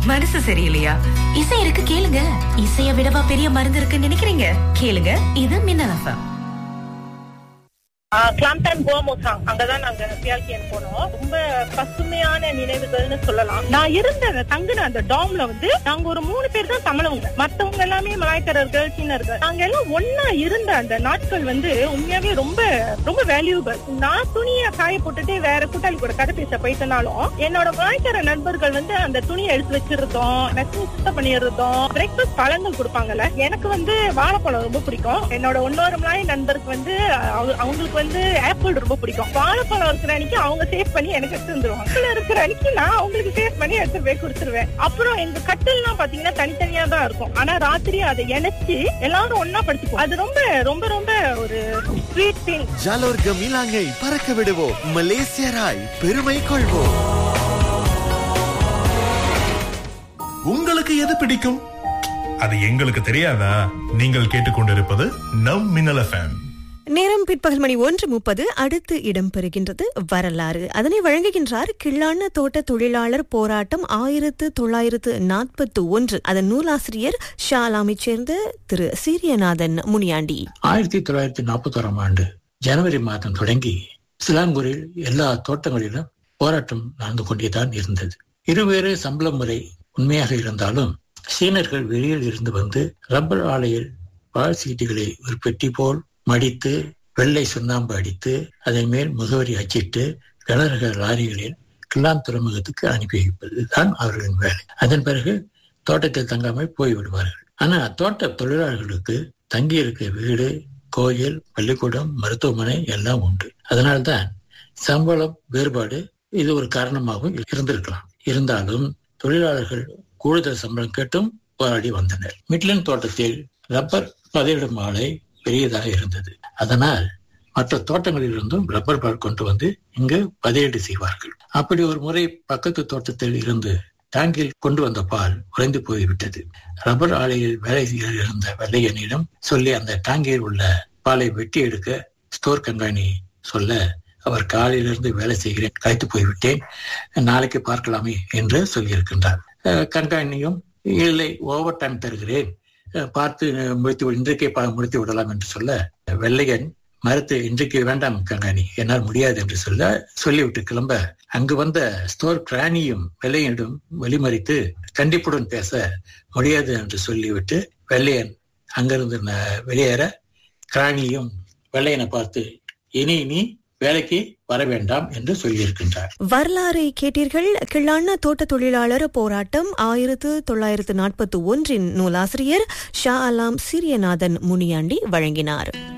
மனசு சரியில்லையா இசை இருக்கு கேளுங்க இசைய விடவா பெரிய மருந்து இருக்குன்னு நினைக்கிறீங்க கேளுங்க இது மின்னல் எஃப்எம் கிளாம்டன் கோமோசாங் அங்கதான் நாங்க பியாக்கியன் போனோம் ரொம்ப பசுமையான நினைவுகள்னு சொல்லலாம் நான் இருந்த அந்த தங்குன அந்த டாம்ல வந்து நாங்க ஒரு மூணு பேர் தான் தமிழவங்க மத்தவங்க எல்லாமே மலாய்க்காரர்கள் சீனர்கள் நாங்க எல்லாம் ஒன்னா இருந்த அந்த நாட்கள் வந்து உண்மையாவே ரொம்ப ரொம்ப வேல்யூபிள் நான் துணியை காய போட்டுட்டு வேற கூட்டாளி கூட கதை பேச போயிட்டனாலும் என்னோட மலாய்க்கார நண்பர்கள் வந்து அந்த துணியை எடுத்து வச்சிருந்தோம் மெஷின் சுத்தம் பண்ணியிருந்தோம் பிரேக்ஃபாஸ்ட் பழங்கள் கொடுப்பாங்கல்ல எனக்கு வந்து வாழைப்பழம் ரொம்ப பிடிக்கும் என்னோட இன்னொரு மலாய் நண்பருக்கு வந்து அவங்க- அவங்களுக்கு வந்து ஆப்பிள் ரொம்ப பிடிக்கும் வாழைப்பழம் இருக்கிற அன்னைக்கு அவங்க சேவ் பண்ணி எனக்கு எடுத்து வந்துருவாங்க ஆப்பிள் இருக்கிற அன்னைக்கு நான் அவங்களுக்கு சேவ் பண்ணி எடுத்து போய் கொடுத்துருவேன் அப்புறம் எங்க கட்டில்லாம் பாத்தீங்கன்னா தனித்தனியா தான் இருக்கும் ஆனா ராத்திரி அதை இணைச்சு எல்லாரும் ஒன்னா படிச்சுப்போம் அது ரொம்ப ரொம்ப ரொம்ப ஒரு ஸ்வீட் திங் ஜாலோர் கமிலாங்கை பறக்க விடுவோம் மலேசியராய் பெருமை கொள்வோம் உங்களுக்கு எது பிடிக்கும் அது எங்களுக்கு தெரியாதா நீங்கள் கேட்டுக்கொண்டிருப்பது நம் மின்னல் எஃப்எம் நேரம் பிற்பகல் மணி ஒன்று முப்பது அடுத்து இடம்பெறுகின்றது வரலாறு அதனை வழங்குகின்றார் கிள்ளான தோட்ட தொழிலாளர் போராட்டம் ஆயிரத்து தொள்ளாயிரத்து நாற்பத்தி ஒன்று அதன் நூலாசிரியர் ஷாலாமைச் சேர்ந்த திரு சீரியநாதன் முனியாண்டி ஆயிரத்தி தொள்ளாயிரத்தி நாற்பத்தோராம் ஆண்டு ஜனவரி மாதம் தொடங்கி சிலாங்கூரில் எல்லா தோட்டங்களிலும் போராட்டம் நடந்து கொண்டேதான் இருந்தது இருவேறு சம்பள முறை உண்மையாக இருந்தாலும் சீனர்கள் வெளியில் இருந்து வந்து ரப்பர் ஆலையில் பால் சீட்டுகளை ஒரு பெட்டி போல் மடித்து வெள்ளை சுண்ணாம்பு அடித்து அதன் மேல் முகவரி அச்சிட்டு கனரக லாரிகளில் கிள்ளான் துறைமுகத்துக்கு அனுப்பி வைப்பது தான் அவர்களின் வேலை அதன் பிறகு தோட்டத்தில் தங்காமல் போய்விடுவார்கள் ஆனா தோட்ட தொழிலாளர்களுக்கு தங்கி இருக்க வீடு கோயில் பள்ளிக்கூடம் மருத்துவமனை எல்லாம் உண்டு அதனால்தான் சம்பளம் வேறுபாடு இது ஒரு காரணமாகவும் இருந்திருக்கலாம் இருந்தாலும் தொழிலாளர்கள் கூடுதல் சம்பளம் கேட்டும் போராடி வந்தனர் மிட்லன் தோட்டத்தில் ரப்பர் பதையிடும் ஆலை பெரியதாக இருந்தது அதனால் மற்ற தோட்டங்களில் இருந்தும் ரப்பர் பால் கொண்டு வந்து இங்கு பதிலீடு செய்வார்கள் அப்படி ஒரு முறை பக்கத்து தோட்டத்தில் இருந்து டேங்கில் கொண்டு வந்த பால் உறைந்து போய்விட்டது ரப்பர் ஆலையில் வேலை செய்ய இருந்த வெள்ளையனிடம் சொல்லி அந்த டேங்கில் உள்ள பாலை வெட்டி எடுக்க ஸ்டோர் கண்காணி சொல்ல அவர் காலையிலிருந்து வேலை செய்கிறேன் களைத்து போய்விட்டேன் நாளைக்கு பார்க்கலாமே என்று சொல்லியிருக்கின்றார் அஹ் கண்காணியும் இல்லை ஓவர் டைம் தருகிறேன் அஹ் பார்த்து அஹ் முடித்து விடு- இன்றைக்கே பா- முடித்து விடலாம் என்று சொல்ல வெள்ளையன் மறுத்து இன்றைக்கு வேண்டாம் கங்காணி என்னால் முடியாது என்று சொல்ல சொல்லிவிட்டு கிளம்ப அங்கு வந்த ஸ்டோர் கிராணியும் வெள்ளையனிடம் வழிமறித்து கண்டிப்புடன் பேச முடியாது என்று சொல்லிவிட்டு வெள்ளையன் அங்கிருந்து ந- வெளியேற கிராணியும் வெள்ளையனை பார்த்து இனி நீ வேலைக்கு வர வேண்டாம் என்று சொல்லியிருக்கின்றார் வரலாறை கேட்டீர்கள் கிள்ளான தோட்ட தொழிலாளர் போராட்டம் ஆயிரத்து தொள்ளாயிரத்து நாற்பத்தி ஒன்றின் நூலாசிரியர் ஷா அலாம் சீரியநாதன் முனியாண்டி வழங்கினார்